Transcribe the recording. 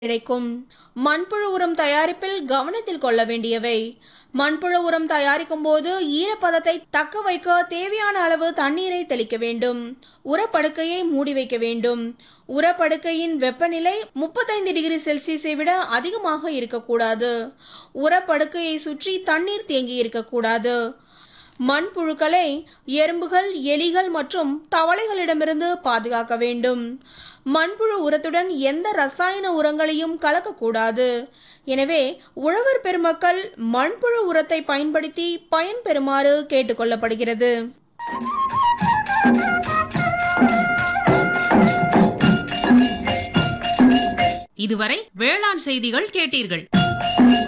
கிடைக்கும் மண்புழு உரம் தயாரிப்பில் கவனத்தில் கொள்ள வேண்டியவை மண்புழு உரம் தயாரிக்கும் போது ஈரப்பதத்தை தக்க வைக்க தேவையான அளவு தண்ணீரை தெளிக்க வேண்டும் உரப்படுக்கையை மூடி வைக்க வேண்டும் உரப்படுக்கையின் வெப்பநிலை முப்பத்தைந்து டிகிரி செல்சியஸை விட அதிகமாக இருக்கக்கூடாது உரப்படுக்கையை சுற்றி தண்ணீர் தேங்கி இருக்கக்கூடாது மண்புழுக்களை எறும்புகள் எலிகள் மற்றும் தவளைகளிடமிருந்து பாதுகாக்க வேண்டும் மண்புழு உரத்துடன் எந்த ரசாயன உரங்களையும் கலக்கக்கூடாது எனவே உழவர் பெருமக்கள் மண்புழு உரத்தை பயன்படுத்தி பயன்பெறுமாறு கேட்டுக்கொள்ளப்படுகிறது இதுவரை வேளாண் செய்திகள் கேட்டீர்கள்